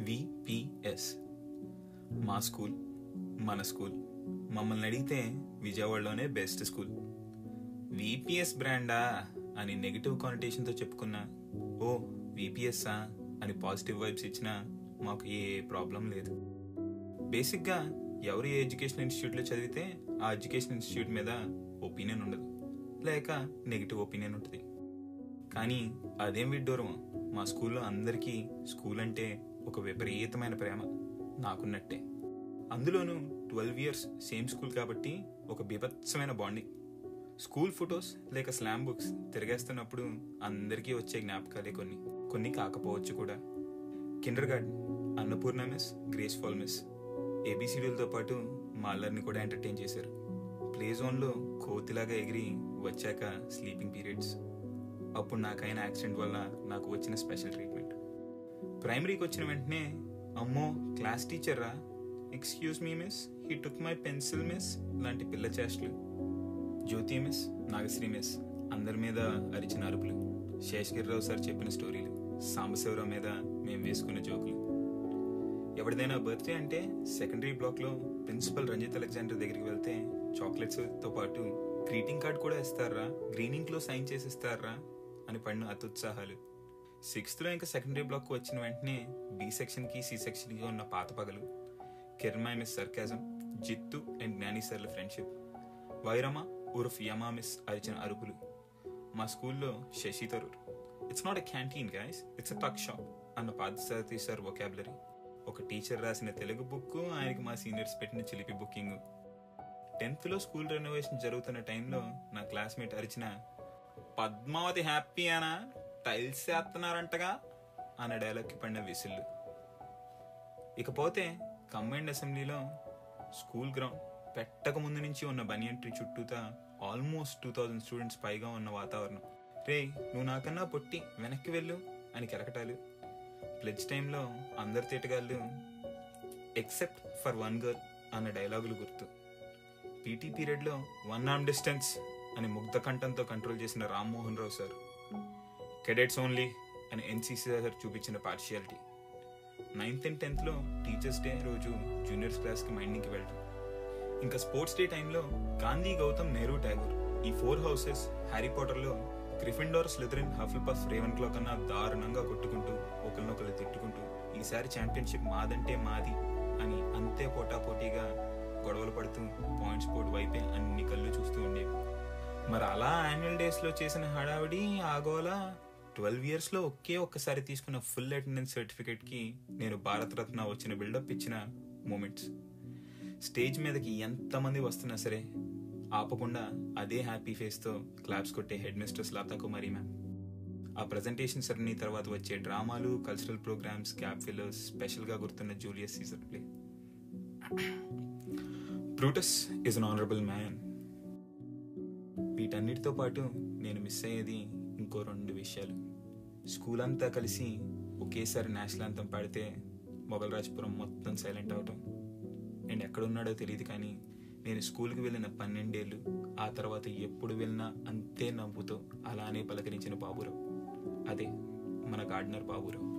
VPS మా school మన school మమ్మల్ని అడిగితే విజయవాడలోనే బెస్ట్ స్కూల్ విపిఎస్ బ్రాండా అని నెగిటివ్ కానిటేషన్తో చెప్పుకున్నా ఓ విపిఎస్సా అని పాజిటివ్ వైబ్స్ ఇచ్చినా మాకు ఏ ప్రాబ్లం లేదు బేసిక్గా ఎవరు ఏ ఎడ్యుకేషన్ ఇన్స్టిట్యూట్లో చదివితే ఆ ఎడ్యుకేషన్ ఇన్స్టిట్యూట్ మీద ఒపీనియన్ ఉండదు లేక నెగిటివ్ ఒపీనియన్ ఉంటుంది కానీ అదేం విడ్డూరం మా స్కూల్లో అందరికీ స్కూల్ అంటే ఒక విపరీతమైన ప్రేమ నాకున్నట్టే అందులోనూ ట్వెల్వ్ ఇయర్స్ సేమ్ స్కూల్ కాబట్టి ఒక బీభత్సమైన బాండింగ్ స్కూల్ ఫొటోస్ లేక స్లామ్ బుక్స్ తిరిగేస్తున్నప్పుడు అందరికీ వచ్చే జ్ఞాపకాలే కొన్ని కొన్ని కాకపోవచ్చు కూడా kindergarten Annapurna miss Grace Fall miss ఏబిసిడీలతో పాటు మా అల్లరిని కూడా ఎంటర్టైన్ చేశారు ప్లే జోన్లో కోతిలాగా ఎగిరి వచ్చాక స్లీపింగ్ పీరియడ్స్ అప్పుడు నాకైన యాక్సిడెంట్ వల్ల నాకు వచ్చిన స్పెషల్ ట్రీట్మెంట్ ప్రైమరీకి వచ్చిన వెంటనే అమ్మో క్లాస్ టీచర్ రా excuse me miss he took my pencil miss లాంటి పిల్ల చేష్టలు జ్యోతి మిస్ నాగశ్రీ మిస్ అందరి మీద అరిచిన అరుపులు శేషగిరిరావు సార్ చెప్పిన స్టోరీలు సాంబశివరావు మీద మేము వేసుకున్న జోకులు ఎవరిదైనా బర్త్డే అంటే సెకండరీ బ్లాక్లో ప్రిన్సిపల్ రంజిత్ అలెగ్జాండర్ దగ్గరికి వెళ్తే చాక్లెట్స్తో పాటు గ్రీటింగ్ కార్డ్ కూడా ఇస్తారా గ్రీన్ ఇంక్లో సైన్ చేసి ఇస్తారా అని పడిన అత్యుత్సాహాలు సిక్స్త్లో ఇంకా సెకండరీ బ్లాక్ వచ్చిన వెంటనే బి సెక్షన్కి సి సెక్షన్కి ఉన్న పాత పగలు Kiranmayi miss sarcasm Jittu and Gnani సర్ల ఫ్రెండ్షిప్ వైరమ ఉర్ఫ్ యమా మిస్ అరిచిన అరుపులు మా స్కూల్లో Shashi Tharoor it's not a canteen guys it's a tuck shop అన్న పాదసారథి సార్ వొకాబులరీ ఒక టీచర్ రాసిన తెలుగు బుక్ ఆయనకి మా సీనియర్స్ పెట్టిన చిలిపి బుకింగ్ టెన్త్లో స్కూల్ రెనోవేషన్ జరుగుతున్న టైంలో నా క్లాస్మేట్ అరిచిన పద్మావతి హ్యాపీ అనా టైల్స్ వేస్తున్నారంటగా అన్న డైలాగ్కి పడిన విసిల్లు ఇకపోతే కంబైన్డ్ అసెంబ్లీలో స్కూల్ గ్రౌండ్ పెట్టక ముందు నుంచి ఉన్న బనియన్ ట్రీ చుట్టూతా ఆల్మోస్ట్ టూ థౌజండ్ స్టూడెంట్స్ పైగా ఉన్న వాతావరణం రే నువ్వు నాకన్నా పొట్టి వెనక్కి వెళ్ళు అని కెరకటాలు ప్లెజ్ టైంలో అందరి తేటగాళ్ళు ఎక్సెప్ట్ ఫర్ వన్ గర్ల్ అన్న డైలాగులు గుర్తు పీటీ పీరియడ్లో వన్ ఆర్మ్ డిస్టెన్స్ అని ముగ్ధ కంఠంతో కంట్రోల్ చేసిన Rammohan Rao sir cadets only అని ఎన్సీసీ సార్ చూపించిన పార్షియాలిటీ నైన్త్ అండ్ టెన్త్లో టీచర్స్ డే రోజు జూనియర్స్ క్లాస్కి మైండింగ్కి వెళ్ళడం ఇంకా స్పోర్ట్స్ డే టైంలో గాంధీ గౌతమ్ నెహ్రూ ట్యాగూర్ ఈ ఫోర్ హౌసెస్ హ్యారీ పోటర్లో Gryffindor Slytherin Hufflepuff Ravenclaw కన్నా దారుణంగా కొట్టుకుంటూ ఒకరినొకరు తిట్టుకుంటూ ఈసారి ఛాంపియన్షిప్ మాదంటే మాది అని అంతే పోటాపోటీగా గొడవలు పడుతూ పాయింట్స్ బోర్డ్ వైపే అన్ని కళ్ళు చూస్తూ ఉండేవి మరి అలా యాన్యువల్ డేస్లో చేసిన హడావిడి ఆగోలా ట్వెల్వ్ ఇయర్స్లో ఒకే ఒక్కసారి తీసుకున్న ఫుల్ అటెండెన్స్ సర్టిఫికేట్కి నేను భారతరత్న వచ్చిన బిల్డప్ ఇచ్చిన మూమెంట్స్ స్టేజ్ మీదకి ఎంతమంది వస్తున్నా సరే ఆపకుండా అదే హ్యాపీ ఫేస్తో క్లాప్స్ కొట్టే head mistress Latha Kumari ma'am ఆ ప్రజెంటేషన్ సరణి తర్వాత వచ్చే dramas cultural programmes cap fillers స్పెషల్గా గుర్తున్న Julius Caesar play Brutus is an honourable man వీటన్నిటితో పాటు నేను మిస్ అయ్యేది ఇంకో రెండు విషయాలు స్కూల్ అంతా కలిసి ఒకేసారి నేషనల్ అంతం పాడితే మొగలరాజపురం మొత్తం సైలెంట్ అవటం నేను ఎక్కడున్నాడో తెలియదు కానీ నేను స్కూల్కి వెళ్ళిన పన్నెండేళ్ళు ఆ తర్వాత ఎప్పుడు వెళ్ళినా అంతే నవ్వుతో అలానే పలకరించిన బాబురావు అదే మన గార్డనర్ బాబురావు